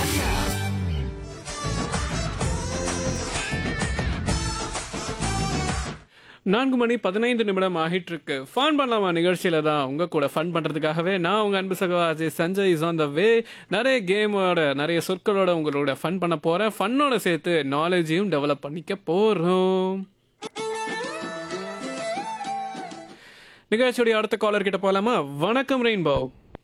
நான்கு மணி பதினைந்து நிமிடம் ஆகிட்டு இருக்கு ஃபன் பண்ணலாமா நிகழ்ச்சியில தான் உங்க கூட ஃபன் பண்றதுக்காகவே நான் உங்க அன்பு சகவாசி Sanjay is on the way நிறைய கேமோட நிறைய சொற்களோட உங்களோட ஃபன் பண்ண போறேன் ஃபன்னோட சேர்த்து நாலேஜையும் டெவலப் பண்ணிக்க போறோம் நிகழ்ச்சியுடைய அடுத்த காலர் கிட்ட போலாமா வணக்கம் ரெயின்போ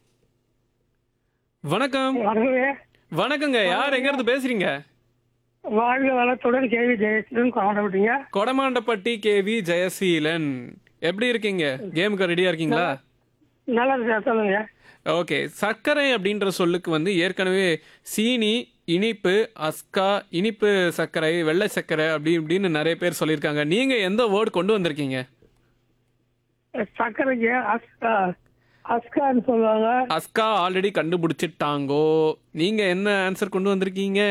வணக்கம் வரவே வணக்கங்க யார் எங்க இருந்து பேசுறீங்க வாழ்க வளத்துடன் கேள்வி ஜெயசீலன் காணப்பட்டீங்க கொடமாண்டப்பட்டி கேவி ஜெயசீலன் எப்படி இருக்கீங்க கேமுக்கு ரெடியா இருக்கீங்களா நல்லா இருக்கு சொல்லுங்க ஓகே சர்க்கரை அப்படின்ற சொல்லுக்கு வந்து ஏற்கனவே சீனி இனிப்பு அஸ்கா இனிப்பு சர்க்கரை வெள்ளை சர்க்கரை அப்படி இப்படின்னு நிறைய பேர் சொல்லியிருக்காங்க நீங்க எந்த வேர்டு கொண்டு வந்திருக்கீங்க சக்கரைக்கு அஸ்கா அஸ்கான்னு சொல்லுவாங்க அஸ்கா ஆல்ரெடி கண்டுபிடிச்சிட்டாங்கோ நீங்க என்ன ஆன்சர் கொண்டு வந்திருக்கீங்க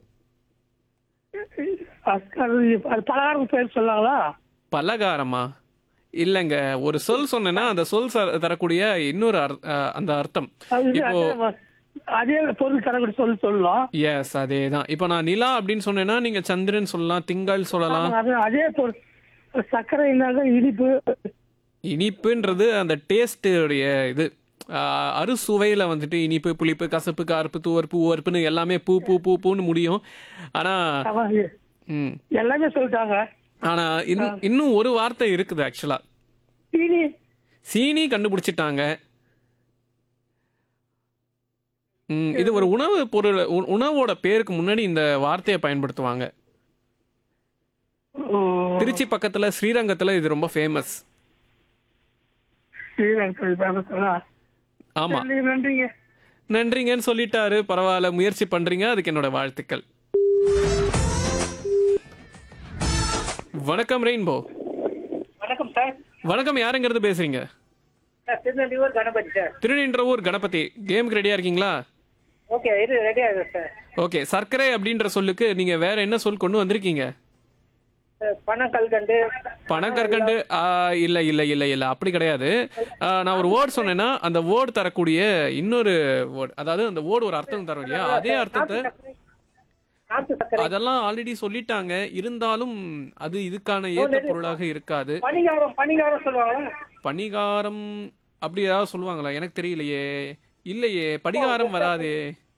அஸ்கா அது பலகாரம் பேர் சொல்லுவாங்களா பலகாரமா இல்லைங்க ஒரு சொல் சொன்னேன்னா அந்த சொல் ச- தரக்கூடிய இன்னொரு அர்- அஹ் அந்த அர்த்தம் அது இது இப்போ அதே அதே பொருள் தரக்கூடிய சொல்லி சொல்லலாம் எஸ் அதே தான் இப்போ நான் நிலா அப்படின்னு சொன்னேன்னா நீங்க சந்திரன் சொல்லலாம் திங்கள் சொல்லலாம் அது அதே பொருள் சர்க்கரைனாக்க இனிப்பு இனிப்புன்றது அந்த டேஸ்ட்டுடைய இது ஆஹ், அறுசுவையில வந்துட்டு இனிப்பு புளிப்பு கசப்பு கார்ப்பு துவர்ப்பு உவர்ப்புன்னு எல்லாமே பூ பூ பூ பூன்னு முடியும் ஆனா அவ- ம் எல்லாமே சொல்லிட்டாங்க ஆனா இன்- இன்னும் ஒரு வார்த்தை இருக்குது ஆக்சுவலா சீனி சீனி கண்டுபிடிச்சிட்டாங்க ம், இது ஒரு உணவு பொருள் உ- உணவோட பேருக்கு முன்னாடி இந்த வார்த்தையை பயன்படுத்துவாங்க ஓ, திருச்சி பக்கத்துல ஸ்ரீரங்கத்துல இது ரொம்ப ஃபேமஸ் ஸ்ரீரங்கம் இப்ப சொல்லலாம். ஆமா நன்றி, நன்றிங்க நன்றிங்கன்னு சொல்லிட்டாரு பரவாயில்ல முயற்சி பண்றீங்க அதுக்கு என்னோட வாழ்த்துக்கள் வணக்கம் ரெயின்போ வணக்கம் சார் வணக்கம் யாருங்கிறது பேசுறீங்க சார் திருநெல்வேலூர் கணபதி சார் திருநின்றவூர் கணபதி கேமுக்கு ரெடியா இருக்கீங்களா ஓகே இது ரெடி ஆகுது சார் ஓகே சர்க்கரை அப்படின்ற சொல்லுக்கு நீங்க வேற என்ன சொல் கொண்டு வந்திருக்கீங்க பணம் கல்கண்டு பணக்கற்கண்டு ஆ, இல்ல இல்ல இல்ல இல்ல அப்படி கிடையாது ஆ, நான் ஒரு வேர்ட் சொன்னேன்னா அந்த வேர்டு தரக்கூடிய இன்னொரு வேர்டு அதாவது அந்த வேர்டு ஒரு அர்த்தம் தரும் இல்லையா அதே அர்த்தத்தை நாட்டு சக்கரை அதெல்லாம் ஆல்ரெடி சொல்லிட்டாங்க இருந்தாலும் அது இதுக்கான ஏற்ற பொருளாக இருக்காது பணிகாரம் பணிகாரம் சொல்லுவாங்களா பணிகாரம் அப்படி ஏதாவது சொல்லுவாங்களா எனக்கு தெரியலையே இல்லையே படிகாரம் வராதே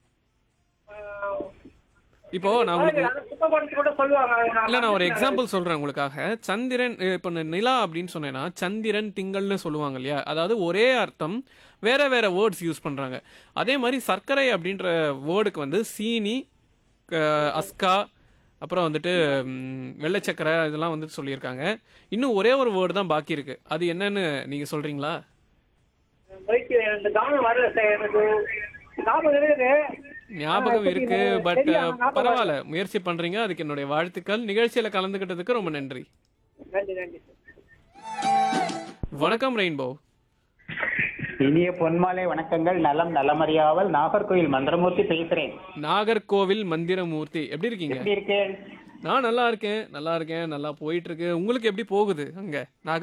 இப்போ நான் உங்களுக்கு சுத்தப்படுத்தி கூட சொல்லுவாங்க இல்ல நான் ஒரு எக்ஸாம்பிள் சொல்றேன் உங்களுக்காக சந்திரன் அஹ் இப்ப நான் நிலா அப்படின்னு சொன்னேன்னா சந்திரன் திங்கள்னு சொல்லுவாங்க இல்லையா அதாவது ஒரே அர்த்தம் வேற வேற வேர்ட்ஸ் யூஸ் பண்றாங்க அதே மாதிரி சர்க்கரை அப்படின்ற வேர்டுக்கு வந்து சீனி அஹ் அஸ்கா அப்புறம் வந்துட்டு ம், வெள்ளை சக்கரை இதெல்லாம் வந்துட்டு சொல்லியிருக்காங்க இன்னும் ஒரே ஒரு வேர்டு தான் பாக்கி இருக்கு அது என்னன்னு நீங்க சொல்றீங்களா பைக்கு இந்த கவனம் வரல சார் எனக்கு ஞாபகம் இருக்குது ஞாபகம் ஆ, இருக்கு தெரியும். பட் தெரியும், ஞாபகம் பரவாயில்ல முயற்சி பண்றீங்க அதுக்கு என்னுடைய வாழ்த்துக்கள் நிகழ்ச்சியில கலந்துக்கிட்டதுக்கு ரொம்ப நன்றி நன்றி நன்றி வணக்கம் ரெயின்போ இனிய பொன்மாலை வணக்கங்கள் நலம் நலமறியாவல் நாகர்கோயில் மந்திரமூர்த்தி பேசுறேன் நாகர்கோவில் மந்திரமூர்த்தி எப்படி இருக்கீங்க எப்படி இருக்கேன் நான் நல்லா இருக்கேன் நல்லா இருக்கேன் நல்லா போயிட்டு இருக்கு உங்களுக்கு எப்படி போகுது அங்க நாகர்